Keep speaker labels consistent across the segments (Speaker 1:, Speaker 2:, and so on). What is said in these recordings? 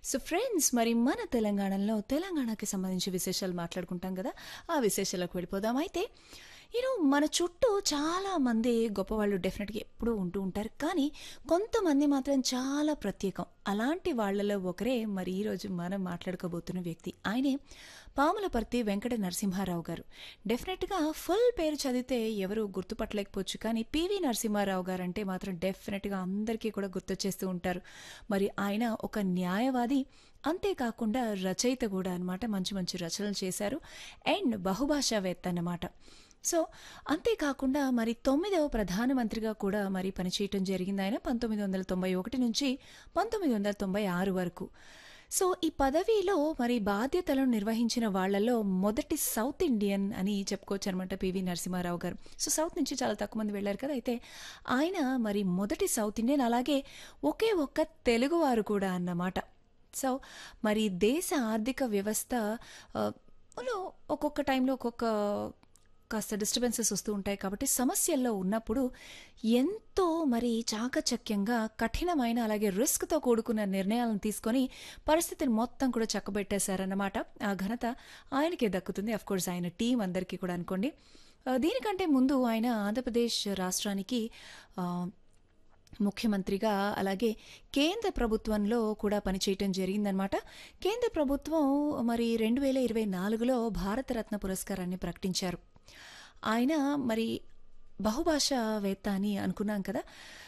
Speaker 1: so friends మరి మన తెలంగాణలో తెలంగాణకి సంబంధించి విశేషాలు మాట్లాడుకుంటాం కదా ఆ విశేషాలకు వెళ్ళిపోదాం అయితే యూనో మన చుట్టూ చాలా మంది గొప్పవాళ్ళు డెఫినెట్గా ఎప్పుడూ ఉంటూ ఉంటారు కానీ కొంతమంది మాత్రం చాలా ప్రత్యేకం అలాంటి వాళ్ళలో ఒకరే మరి ఈరోజు మనం మాట్లాడుకోబోతున్న వ్యక్తి ఆయనే పాములపర్తి వెంకట నరసింహారావు గారు డెఫినెట్గా ఫుల్ పేరు చదివితే ఎవరు గుర్తుపట్టలేకపోవచ్చు కానీ పివి నరసింహారావు గారు అంటే మాత్రం డెఫినెట్గా అందరికీ కూడా గుర్తొచ్చేస్తూ ఉంటారు మరి ఆయన ఒక న్యాయవాది అంతేకాకుండా రచయిత కూడా అన్నమాట మంచి మంచి రచనలు చేశారు అండ్ బహుభాషావేత్త అన్నమాట సో అంతేకాకుండా మరి తొమ్మిదవ ప్రధానమంత్రిగా కూడా మరి పనిచేయటం జరిగింది ఆయన పంతొమ్మిది వందల తొంభై ఒకటి నుంచి పంతొమ్మిది వందల తొంభై ఆరు వరకు సో ఈ పదవిలో మరి బాధ్యతలను నిర్వహించిన వాళ్లలో మొదటి సౌత్ ఇండియన్ అని చెప్పుకోవచ్చు అనమాట పివి నరసింహారావు గారు సో సౌత్ నుంచి చాలా తక్కువ మంది వెళ్ళారు కదా అయితే ఆయన మరి మొదటి సౌత్ ఇండియన్ అలాగే ఒకే ఒక్క తెలుగువారు కూడా అన్నమాట సో మరి దేశ ఆర్థిక వ్యవస్థ ఆ, లో ఒక్కొక్క టైంలో ఒక్కొక్క కాస్త డిస్టర్బెన్సెస్ వస్తూ ఉంటాయి కాబట్టి సమస్యల్లో ఉన్నప్పుడు ఎంతో మరి చాకచక్యంగా కఠినమైన అలాగే రిస్క్తో కూడుకున్న నిర్ణయాలను తీసుకొని పరిస్థితిని మొత్తం కూడా చక్కబెట్టేశారన్నమాట ఆ ఘనత ఆయనకే దక్కుతుంది అఫ్ కోర్స్ ఆయన టీం అందరికీ కూడా అనుకోండి ఆ, దీనికంటే ముందు ఆయన ఆంధ్రప్రదేశ్ రాష్ట్రానికి ఆ, ముఖ్యమంత్రిగా అలాగే కేంద్ర ప్రభుత్వంలో కూడా పనిచేయటం జరిగిందనమాట కేంద్ర ప్రభుత్వం మరి రెండు వేల ఇరవై నాలుగులో భారతరత్న పురస్కారాన్ని ప్రకటించారు ఆయన మరి బహుభాషావేత్త అని అనుకున్నాం కదా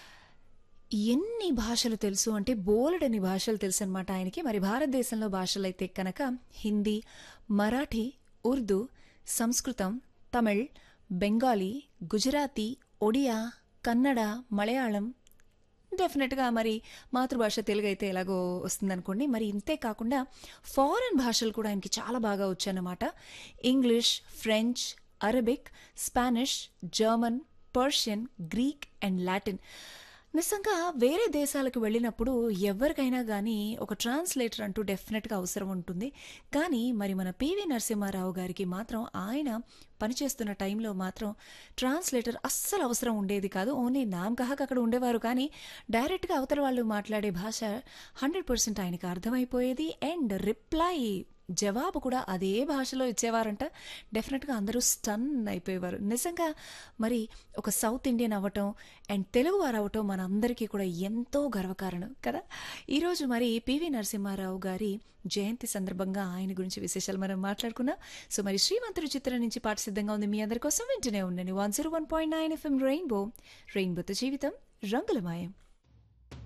Speaker 1: ఎన్ని భాషలు తెలుసు అంటే బోలెడని భాషలు తెలుసు అనమాట ఆయనకి మరి భారతదేశంలో భాషలు అయితే కనుక హిందీ మరాఠీ ఉర్దూ సంస్కృతం తమిళ్ బెంగాలీ గుజరాతీ ఒడియా కన్నడ మలయాళం డెఫినెట్గా మరి మాతృభాష తెలుగు అయితే ఎలాగో వస్తుందనుకోండి మరి ఇంతే కాకుండా ఫారెన్ భాషలు కూడా ఆయనకి చాలా బాగా వచ్చాయన్నమాట English French Arabic Spanish German Persian Greek and Latin నిజంగా వేరే దేశాలకు వెళ్ళినప్పుడు ఎవరికైనా కానీ ఒక ట్రాన్స్లేటర్ అంటూ డెఫినెట్గా అవసరం ఉంటుంది కానీ మరి మన పివి నరసింహారావు గారికి మాత్రం ఆయన పనిచేస్తున్న టైంలో మాత్రం ట్రాన్స్లేటర్ అస్సలు అవసరం ఉండేది కాదు ఓన్లీ నామకహక్ అక్కడ ఉండేవారు కానీ డైరెక్ట్గా అవతల వాళ్ళు మాట్లాడే భాష హండ్రెడ్ పర్సెంట్ ఆయనకు అర్థమైపోయేది అండ్ రిప్లై జవాబు కూడా అదే భాషలో ఇచ్చేవారంట డెఫినెట్గా అందరూ స్టన్ అయిపోయేవారు నిజంగా మరి ఒక సౌత్ ఇండియన్ అవ్వటం అండ్ తెలుగు వారు అవ్వటం మనందరికీ కూడా ఎంతో గర్వకారణం కదా ఈరోజు మరి పివి నరసింహారావు గారి జయంతి సందర్భంగా ఆయన గురించి విశేషాలు మనం మాట్లాడుకున్నాం సో మరి శ్రీమంతుడి చిత్రం నుంచి పాట సిద్ధంగా ఉంది మీ అందరి కోసం వింటూనే ఉండండి one zero one point nine FM rainbow రెయిన్బోతో జీవితం రంగులమాయం